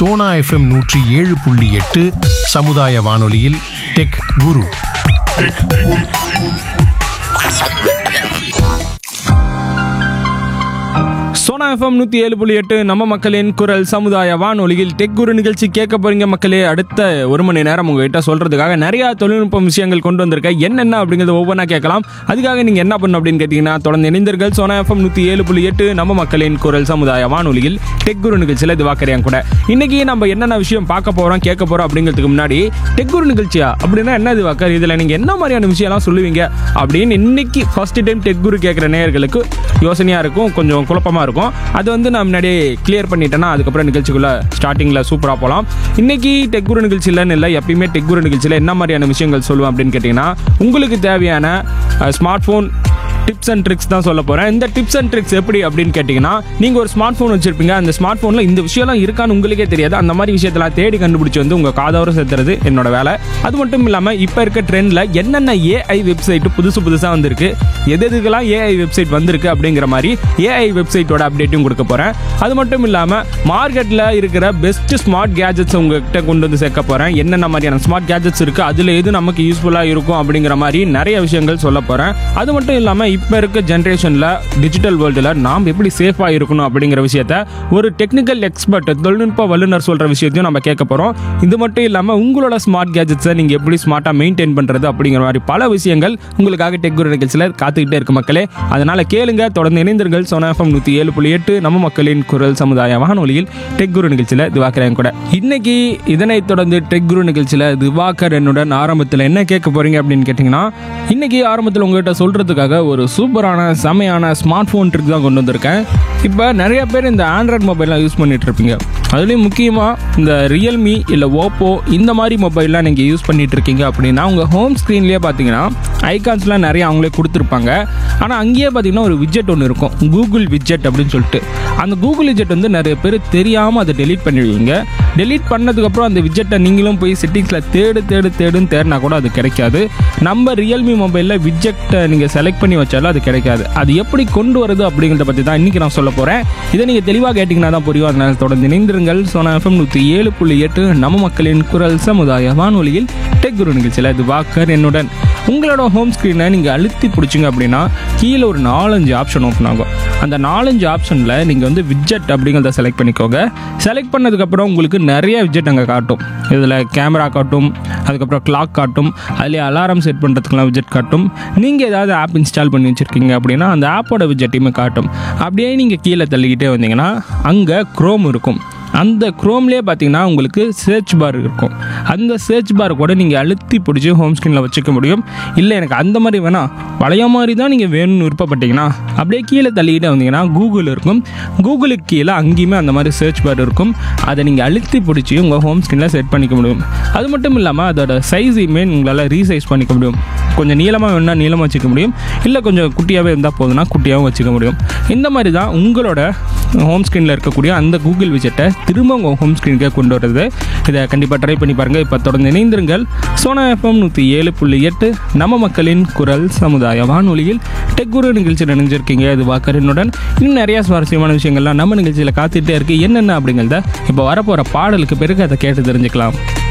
Sona FM நூற்றி ஏழு புள்ளி எட்டு சமுதாய வானொலியில் டெக் குரு சோனா எஃப்எம் நூற்றி ஏழு புள்ளி எட்டு நம்ம மக்களின் குரல் சமுதாய வானொலியில் டெக் குரு நிகழ்ச்சி கேட்க போறீங்க மக்களே அடுத்த ஒரு மணி நேரம் உங்ககிட்ட சொல்றதுக்காக நிறைய தொழில்நுட்ப விஷயங்கள் கொண்டு வந்திருக்கேன் என்னென்ன அப்படிங்கிறது ஒவ்வொன்றா கேட்கலாம் அதுக்காக நீங்க என்ன பண்ணணும் அப்படின்னு கேட்டீங்கன்னா தொடர்ந்து இணைந்தர்கள் சோனா எஃப்எம் நூற்றி ஏழு புள்ளி எட்டு நம்ம மக்களின் குரல் சமுதாய வானொலியில் டெக் குரு நிகழ்ச்சியில் இது வாக்கறியாங்க கூட இன்னைக்கு நம்ம என்னென்ன விஷயம் பார்க்க போறோம் கேட்க போறோம் அப்படிங்கிறதுக்கு முன்னாடி டெக் குரு நிகழ்ச்சியா அப்படின்னா என்ன இது வாக்கர் இதுல நீங்க என்ன மாதிரியான விஷயம்லாம் சொல்லுவீங்க அப்படின்னு இன்னைக்கு ஃபர்ஸ்ட் டைம் டெக் குரு கேட்குற நேயர்களுக்கு யோசனையா இருக்கும் கொஞ்சம் குழப்பமா இருக்கும் அது வந்து நான் முன்னாடியே கிளியர் பண்ணிட்டேன்னா அதுக்கப்புறம் நிகழ்ச்சிக்குள்ள ஸ்டார்டிங்ல சூப்பரா போகலாம் இன்னைக்கு டெக் குரு நிகழ்ச்சியிலன்னு இல்லை எப்பயுமே டெக் குரு நிகழ்ச்சியில் என்ன மாதிரியான விஷயங்கள் சொல்லுவேன் அப்படின்னு கேட்டிங்கன்னா உங்களுக்கு தேவையான smart phone tips and tricks தான் சொல்ல போகிறேன் இந்த டிப்ஸ் அண்ட் ட்ரிக்ஸ் எப்படி அப்படின்னு கேட்டிங்கன்னா நீங்கள் ஒரு ஸ்மார்ட் ஃபோன் வச்சிருப்பீங்க அந்த ஸ்மார்ட் ஃபோனில் இந்த விஷயம்லாம் இருக்கான்னு உங்களுக்கே தெரியாது அந்த மாதிரி விஷயத்தெல்லாம் தேடி கண்டுபிடிச்சி வந்து உங்கள் காதோர சேர்த்துறது என்னோட வேலை அது மட்டும் இல்லாமல் இப்போ இருக்க ட்ரெண்டில் என்னென்ன ஏஐ வெப்சைட் புதுசு புதுசாக வந்திருக்கு எது எதுக்கெல்லாம் ஏஐ வெப்சைட் வந்திருக்கு அப்படிங்கிற மாதிரி ஏஐ வெப்சைட்டோட அப்டேட்டும் கொடுக்க போகிறேன் அது மட்டும் இல்லாமல் மார்க்கெட்டில் இருக்கிற பெஸ்ட் ஸ்மார்ட் கேஜெட்ஸ் உங்ககிட்ட கொண்டு வந்து சேர்க்க போகிறேன் என்னென்ன மாதிரியான ஸ்மார்ட் கேஜெட்ஸ் இருக்குது அதில் எது நமக்கு யூஸ்ஃபுல்லாக இருக்கும் அப்படிங்கிற மாதிரி நிறைய விஷயங்கள் சொல்ல போகிறேன் அது மட்டும் இல்லாமல் இப்போ இருக்க ஜென்ரேஷனில் டிஜிட்டல் வேர்ல்டில் நாம் எப்படி சேஃபாக இருக்கணும் அப்படிங்கிற விஷயத்த ஒரு டெக்னிக்கல் எக்ஸ்பர்ட் தொழில்நுட்ப வல்லுநர் சொல்கிற விஷயத்தையும் நம்ம கேட்க போகிறோம் இது மட்டும் இல்லாமல் உங்களோட ஸ்மார்ட் கேஜெட்ஸை நீங்கள் எப்படி ஸ்மார்ட்டாக மெயின்டைன் பண்ணுறது அப்படிங்கிற மாதிரி பல விஷயங்கள் உங்களுக்காக டெக் குரு நிகழ்ச்சியில் காத்துக்கிட்டே இருக்கு மக்களே அதனால் கேளுங்க தொடர்ந்து இணைந்தர்கள் சோனா எஃப்எம் நூற்றி ஏழு புள்ளி எட்டு நம்ம மக்களின் குரல் சமுதாய வானொலியில் டெக் குரு நிகழ்ச்சியில் திவாகர் கூட இன்னைக்கு இதனைத் தொடர்ந்து டெக் குரு நிகழ்ச்சியில் திவாகர் என்னுடன் ஆரம்பத்தில் என்ன கேட்க போறீங்க அப்படின்னு கேட்டிங்கன்னா இன்னைக்கு ஆரம்பத்தில் உங்ககிட்ட சொல்றதுக்காக ஒரு சூப்பரான செமையான ஸ்மார்ட் ஃபோன் ட்ரிக் தான் கொண்டு வந்திருக்கேன் இப்போ நிறைய பேர் இந்த ஆண்ட்ராய்ட் மொபைல்லாம் யூஸ் பண்ணிட்டு இருப்பீங்க அதுலேயும் முக்கியமாக இந்த ரியல்மி இல்லை ஓப்போ இந்த மாதிரி மொபைல்லாம் நீங்கள் யூஸ் பண்ணிட்டு இருக்கீங்க அப்படின்னா உங்கள் ஹோம் ஸ்க்ரீன்லேயே பார்த்தீங்கன்னா ஐகான்ஸ்லாம் நிறைய அவங்களே கொடுத்துருப்பாங்க ஆனால் அங்கேயே பார்த்தீங்கன்னா ஒரு விஜெட் ஒன்று இருக்கும் கூகுள் விஜெட் அப்படின்னு சொல்லிட்டு அந்த கூகுள் விஜெட் வந்து நிறைய பேர் தெரியாமல் அதை டெலீட் பண்ணிடுவீங்க டெலீட் பண்ணதுக்கப்புறம் அந்த விஜெட்டை நீங்களும் போய் செட்டிங்ஸில் தேடு தேடு தேடுன்னு தேடினா கூட அது கிடைக்காது நம்ம ரியல்மி மொபைலில் விஜெட்டை நீங்கள் செலக்ட் பண்ணி வச்சாலும் அது கிடைக்காது அது எப்படி கொண்டு வருது அப்படிங்கிறத பற்றி தான் இன்றைக்கி நான் சொல்ல போகிறேன் இதை நீங்கள் தெளிவாக கேட்டிங்கன்னா தான் புரியும் அதனால் தொடர்ந்து இணைந்திருங்கள் சோனா எஃப்எம் நூற்றி ஏழு புள்ளி எட்டு நம்ம மக்களின் குரல் சமுதாய வானொலியில் டெக் குரு நிகழ்ச்சியில் இது வாக்கர் என்னுடன் உங்களோட ஹோம் ஸ்க்ரீனை நீங்கள் அழுத்தி பிடிச்சிங்க அப்படின்னா கீழே ஒரு நாலஞ்சு ஆப்ஷன் ஓப்பன் ஆகும் அந்த நாலஞ்சு ஆப்ஷனில் நீங்கள் வந்து விஜெட் அப்படிங்கிறத செலக்ட் பண்ணிக்கோங்க செலக்ட் பண்ணதுக்கப்புறம் உங்களுக்கு நிறைய விஜெட் அங்கே காட்டும் இதில் கேமரா காட்டும் அதுக்கப்புறம் கிளாக் காட்டும் அதுலேயே அலாரம் செட் பண்ணுறதுக்குலாம் விஜெட் காட்டும் நீங்கள் ஏதாவது ஆப் இன்ஸ்டால் பண்ணி வச்சுருக்கீங்க அப்படின்னா அந்த ஆப்போட விஜெட்டையுமே காட்டும் அப்படியே நீங்கள் கீழே தள்ளிக்கிட்டே வந்தீங்கன்னா அங்கே க்ரோம் இருக்கும் அந்த க்ரோம்லேயே பார்த்தீங்கன்னா உங்களுக்கு சர்ச் பார் இருக்கும் அந்த சர்ச் பார் கூட நீங்கள் அழுத்தி பிடிச்சி ஹோம் ஸ்க்ரீனில் வச்சுக்க முடியும் இல்லை எனக்கு அந்த மாதிரி வேணாம் பழைய மாதிரி தான் நீங்கள் வேணும்னு விருப்பப்பட்டீங்கன்னா அப்படியே கீழே தள்ளிக்கிட்டே வந்தீங்கன்னா கூகுள் இருக்கும் கூகுளுக்கு கீழே அங்கேயுமே அந்த மாதிரி சர்ச் பார் இருக்கும் அதை நீங்கள் அழுத்தி பிடிச்சி உங்கள் ஹோம் ஸ்க்ரீனில் செட் பண்ணிக்க முடியும் அது மட்டும் இல்லாமல் அதோட சைஸையுமே உங்களால் ரீசைஸ் பண்ணிக்க முடியும் கொஞ்சம் நீளமாக வேணால் நீளமாக வச்சுக்க முடியும் இல்லை கொஞ்சம் குட்டியாகவே இருந்தால் போதுன்னா குட்டியாகவும் வச்சுக்க முடியும் இந்த மாதிரி தான் உங்களோட ஹோம் ஸ்க்ரீனில் இருக்கக்கூடிய அந்த கூகுள் விஜெட்டை திரும்ப உங்கள் ஹோம் ஸ்க்ரீனுக்கே கொண்டு வருது இதை கண்டிப்பாக ட்ரை பண்ணி பாருங்கள் இப்போ தொடர்ந்து இணைந்திருங்கள் சோனா எஃப்எம் நூற்றி ஏழு புள்ளி எட்டு நம்ம மக்களின் குரல் சமுதாய வானொலியில் டெக் குரு நிகழ்ச்சி நினைஞ்சிருக்கீங்க இது வாக்கரனுடன் இன்னும் நிறைய சுவாரஸ்யமான விஷயங்கள்லாம் நம்ம நிகழ்ச்சியில் காத்துட்டே இருக்கு என்னென்ன அப்படிங்கிறத இப்போ வரப்போகிற பாடலுக்கு பிறகு அதை கேட்டு தெரிஞ்சுக்கலாம்